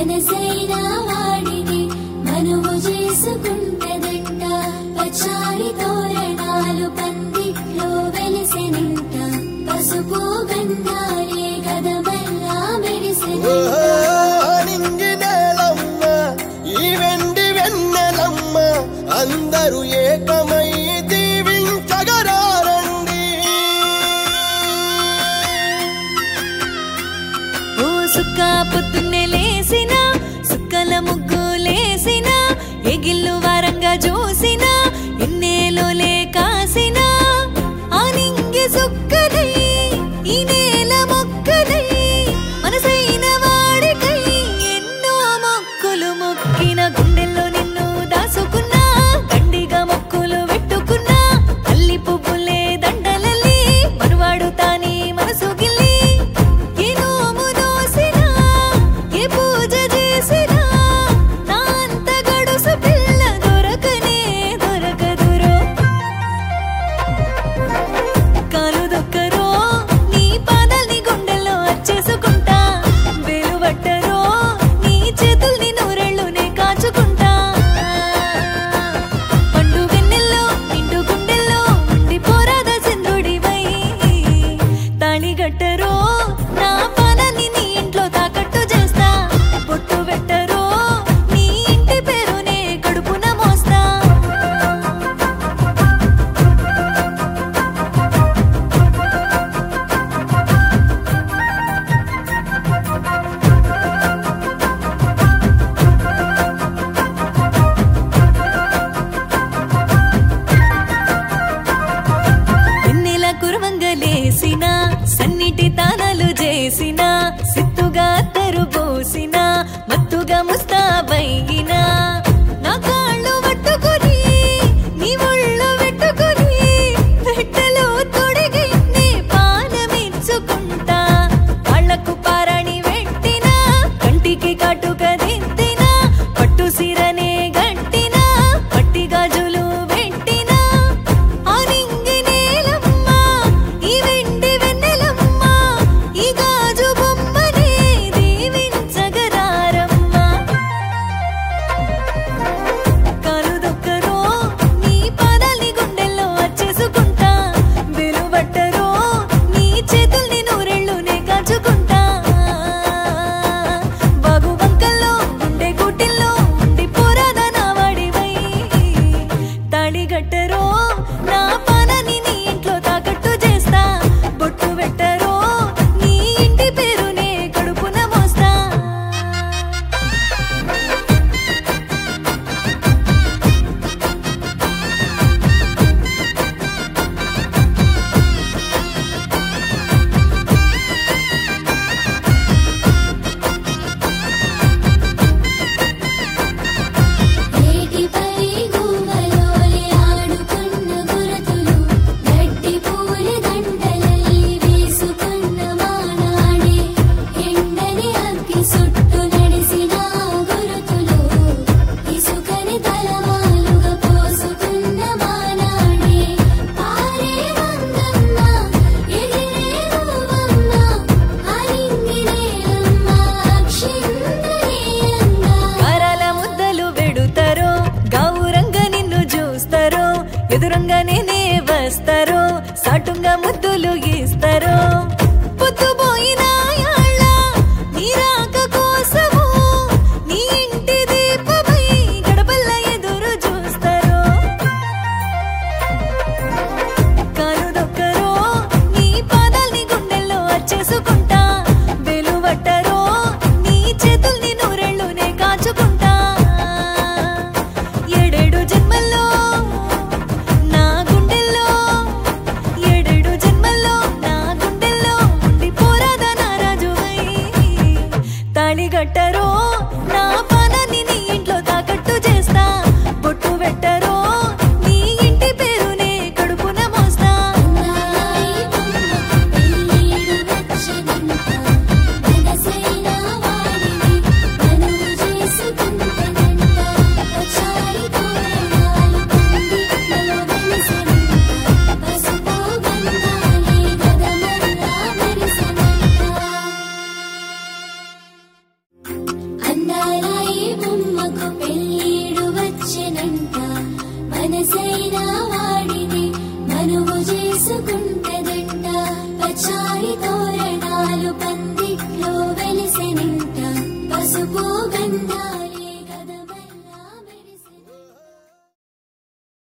మనసైన వాడిని మనువు చేసుకుంటదంట పచారి తోరణాలు పందిట్లో వెలిసెనంట పసుపు గంధాలే గదమల్లా మెరిసెనంట నింగి నేలమ్మ ఈ వెండి వెన్నెలమ్మ అందరూ ఏకమై దీవించగరారండి ఓ సుక్క పొద్దున్నే లేసిన సుక్కల ముగ్గులేసిన ఎగిల్లు వారంగా చూసిన ఎన్నేలోలే కాసిన ఆ నింగి సుక్కలై ఈ నేల మొక్కలై మనసైన వాడికై ఎన్నో మొక్కులు మొక్కిన గుండెల్లో నిన్ను దాసుకున్నా గండిగా మొక్కులు పెట్టుకున్నా అల్లి పువ్వులే దండలల్లి మనువాడు తాని మనసు గిల్లి ఏ నోము నోసినా ఏ పూజ చేసినా నా అంత గడుసు పిల్ల దొరకనే దొరకదురో కాలు దొక్కరో నీ పాదాల్ని గుండెల్లో అచ్చేసుకుంటా వెలువట్టరో నీ చేతుల్ని నూరెళ్ళునే కాచుకుంటా పండు వెన్నెల్లో నిండు గుండెల్లో ఉండి పోరాద చంద్రుడివై తాళిగట్టరో నా పానాన్ని నీ ఇంట్లో తాకట్టు చేస్తా పొట్టు పెట్టరో నీ ఇంటి పేరునే కడుపున మోస్తా ఎన్నెల కురవంగలేసిన సన్నిటి తానాలు చేసిన సిత్తుగా అత్తరు పోసిన మత్తుగా ముస్తాబైన నా కాళ్ళు పట్టుకొని నీ ఒళ్ళు పెట్టుకొని పెట్టెలో తొడిగి నీ పానమిచ్చుకుంటా కాళ్ళకు పారాణి పెట్టిన కంటికి కాటుక దిద్దిన పట్టు సిరనే గట్టిన పట్టి గాజులు పెట్టిన ఆ నింగి నేలమ్మ ఈ వెండి వెన్నెలమ్మ ఈ గాజు బొమ్మనే దీవించగరారమ్మ కాలు దొక్కరో నీ పాదాల్ని గుండెల్లో అచ్చేసుకుంటా వెలువట్టరో నీ చేతుల్ని నూరెళ్ళునే కాచుకుంటా బాగు వంకల్లో గుండె గుడ్డిల్లో ఉండి పోరాదా నా వాడివై తాళిగట్టరో నా పానాన్ని నీ ఇంట్లో తాకట్టు చేస్తా బొట్టు పెట్టరో నీ ఇంటి పేరునే కడుపున మోస్తా ఏటి పరి గువ్వలోలే ఆడుకున్న గురతులు గడ్డి పూల దండలల్లి వేసుకున్న మానాడే ఎండని అగ్గి సుట్టు నడిసిన గురుతులు ఇసుకని తలవాలుగా పోసుకున్న మానాడే పారే వంగమ్మ ఎగిరే రూపమ్మ అలింగిరేయమ్మ అక్షింతలేయంగా కరాల ముద్దలు వెడుతారో గౌరంగా నిన్ను చూస్తారో ఎదురంగా నేనే వస్తారో సాటుంగా ముద్దులు ఇస్తారో పొద్దుపోయిన యాళ్ళ నీ రాక కోసము నీ ఇంటి దీపమై గడపల్ల ఎదురు చూస్తారో కాలు దొక్కరో నీ పాదాల్ని గుండెల్లో అచ్చేసుకుంటా వెలువట్టరో నీ చేతుల్ని నూరెళ్ళునే కాచుకుంటా ఏడేడు జన్మల్లో నా గుండెల్లో ఏడేడు జన్మల్లో నా గుండెల్లో మనకు పెళ్ళీడు వచ్చెనంట మనసైన వాడిని మనువు చేసుకుంటదంట పచారి తోరణం